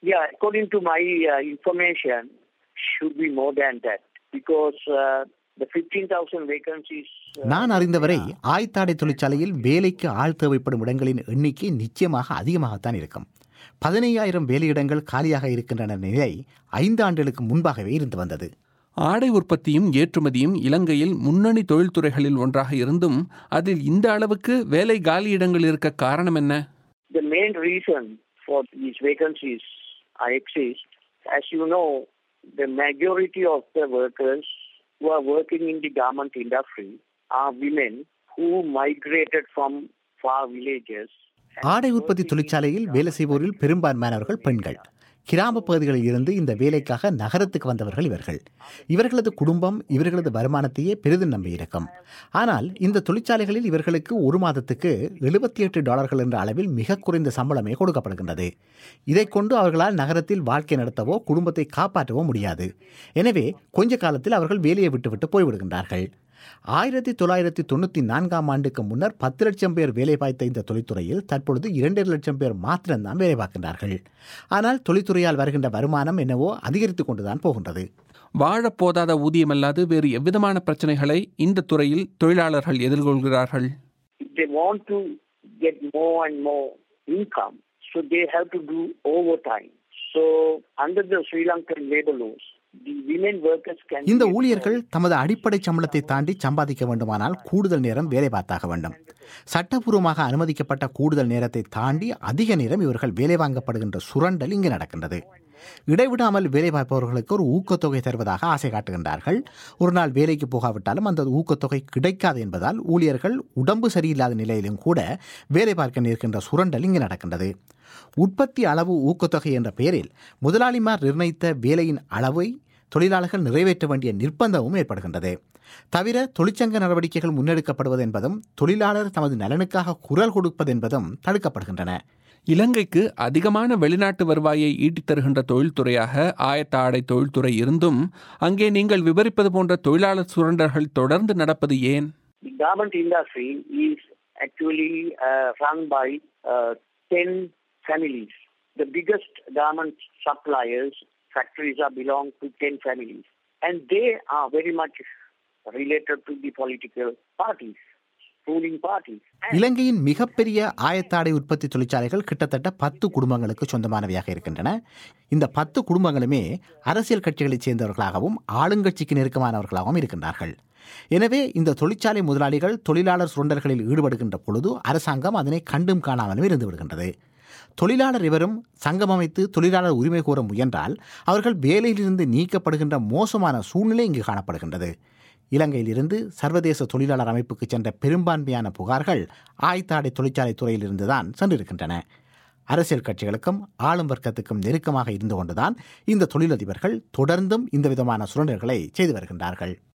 Yeah, according to my uh, information, should be more than that because uh, the 15,000 vacancies. uh, நான் அறிந்தவரை ஆயத்தாடை தொழிற்சாலையில் வேலைக்கு ஆள் தேவைப்படும் இடங்களின் எண்ணிக்கை நிச்சயமாக அதிகமாகத்தான் இருக்கும் பதினையாயிரம் வேலையிடங்கள் காலியாக இருக்கின்றன நிலை ஐந்து ஆண்டுகளுக்கு முன்பாகவே இருந்து வந்தது ஆடை உற்பத்தியும் ஏற்றுமதியும் இலங்கையில் முன்னணி தொழில்துறைகளில் ஒன்றாக இருந்தும் அதில் இந்த அளவுக்கு வேலை காலியிடங்கள் இருக்க காரணம் என்ன The main reason for these vacancies are exist, as you know, the majority of the workers who are working in the garment industry are women who migrated from far villages. and ஆடை உற்பத்தி working in தொழிற்சாலையில் the வேலை garment செய்வோரில் பெரும்பான்மையானவர்கள் பெண்கள் கிராம பகுதிகளில் இருந்து இந்த வேலைக்காக நகரத்துக்கு வந்தவர்கள் இவர்கள் இவர்களது குடும்பம் இவர்களது வருமானத்தையே பெரிதும் நம்பியிருக்கும் ஆனால் இந்த தொழிற்சாலைகளில் இவர்களுக்கு ஒரு மாதத்துக்கு எழுபத்தி எட்டு டாலர்கள் என்ற அளவில் மிக குறைந்த சம்பளமே கொடுக்கப்படுகின்றது இதைக் கொண்டு அவர்களால் நகரத்தில் வாழ்க்கை நடத்தவோ குடும்பத்தை காப்பாற்றவோ முடியாது எனவே கொஞ்ச காலத்தில் அவர்கள் வேலையை விட்டுவிட்டு போய்விடுகின்றார்கள் ஆயிரத்தி தொள்ளாயிரத்தி தொண்ணூற்றி நான்காம் ஆண்டுக்கு முன்னர் பத்து லட்சம் பேர் வேலை பார்த்த இந்த தொழில்துறையில் தற்பொழுது இரண்டரை லட்சம் பேர் மாத்திரம்தான் வேலை பார்க்கின்றார்கள் ஆனால் தொழில்துறையால் வருகின்ற வருமானம் என்னவோ அதிகரித்து கொண்டுதான் போகின்றது வாழப் போதாத ஊதியமல்லாது வேறு எவ்விதமான பிரச்சனைகளை இந்த துறையில் தொழிலாளர்கள் எதிர்கொள்கிறார்கள் if they want to get more and more income, so they have to do overtime. So under the Sri Lankan labor laws, the women workers can இந்த be ஊழியர்கள் தமது அடிப்படை சம்பளத்தை தாண்டி சம்பாதிக்க வேண்டுமானால் கூடுதல் நேரம் வேலை பார்த்தாக வேண்டும் சட்டப்பூர்வமாக அனுமதிக்கப்பட்ட கூடுதல் நேரத்தை தாண்டி அதிக நேரம் இவர்கள் வேலை வாங்கப்படுகின்ற சுரண்டல் இங்கு நடக்கின்றது இடைவிடாமல் வேலை பார்ப்பவர்களுக்கு ஒரு ஊக்கத்தொகை தருவதாக ஆசை காட்டுகின்றார்கள் ஒரு நாள் வேலைக்கு போகாவிட்டாலும் அந்த ஊக்கத்தொகை கிடைக்காது என்பதால் ஊழியர்கள் உடம்பு சரியில்லாத நிலையிலும் கூட வேலை பார்க்க நிற்கின்ற சுரண்டல் இங்கு நடக்கின்றது உற்பத்தி அளவு ஊக்கத்தொகை என்ற பெயரில் முதலாளிமார் நிர்ணயித்த வேலையின் அளவை தொழிலாளர்கள் நிறைவேற்ற வேண்டிய நிர்பந்தமும் ஏற்படுகின்றது தவிர தொழிற்சங்க நடவடிக்கைகள் முன்னெடுக்கப்படுவது என்பதும் தொழிலாளர் தமது நலனுக்காக குரல் கொடுப்பது என்பதும் தடுக்கப்படுகின்றன இலங்கைக்கு அதிகமான வெளிநாட்டு வருவாயை ஈட்டித் தருகின்ற தொழில்துறையாக ஆயத்த ஆடை தொழில்துறை இருந்தும் அங்கே நீங்கள் விவரிப்பது போன்ற தொழிலாளர் சுரண்டல்கள் தொடர்ந்து நடப்பது ஏன் The garment industry is actually uh, run by uh, 10 families. The biggest garment suppliers, factories are belong to 10 families. And they are very much related to the political parties, ruling parties. And இலங்கையின் மிகப்பெரிய ஆயத்தாடை உற்பத்தி தொழிற்சாலைகள் கிட்டத்தட்ட பத்து குடும்பங்களுக்கு சொந்தமானவையாக இருக்கின்றன இந்த பத்து குடும்பங்களுமே அரசியல் கட்சிகளைச் சேர்ந்தவர்களாகவும் ஆளுங்கட்சிக்கு நெருக்கமானவர்களாகவும் இருக்கின்றார்கள் எனவே இந்த தொழிற்சாலை முதலாளிகள் தொழிலாளர் சுரண்டல்களில் ஈடுபடுகின்ற பொழுது அரசாங்கம் அதனை கண்டும் காணாமலும் இருந்து விடுகின்றது தொழிலாளர் இவரும் சங்கம் அமைத்து தொழிலாளர் உரிமை கோர முயன்றால் அவர்கள் வேலையிலிருந்து நீக்கப்படுகின்ற மோசமான சூழ்நிலை இங்கு காணப்படுகின்றது இலங்கையிலிருந்து சர்வதேச தொழிலாளர் அமைப்புக்கு சென்ற பெரும்பான்மையான புகார்கள் ஆயத்தாடை தொழிற்சாலை துறையிலிருந்துதான் சென்றிருக்கின்றன அரசியல் கட்சிகளுக்கும் ஆளும் வர்க்கத்துக்கும் நெருக்கமாக இருந்து கொண்டுதான் இந்த தொழிலதிபர்கள் தொடர்ந்தும் இந்த விதமான சுரண்டல்களை செய்து வருகின்றார்கள்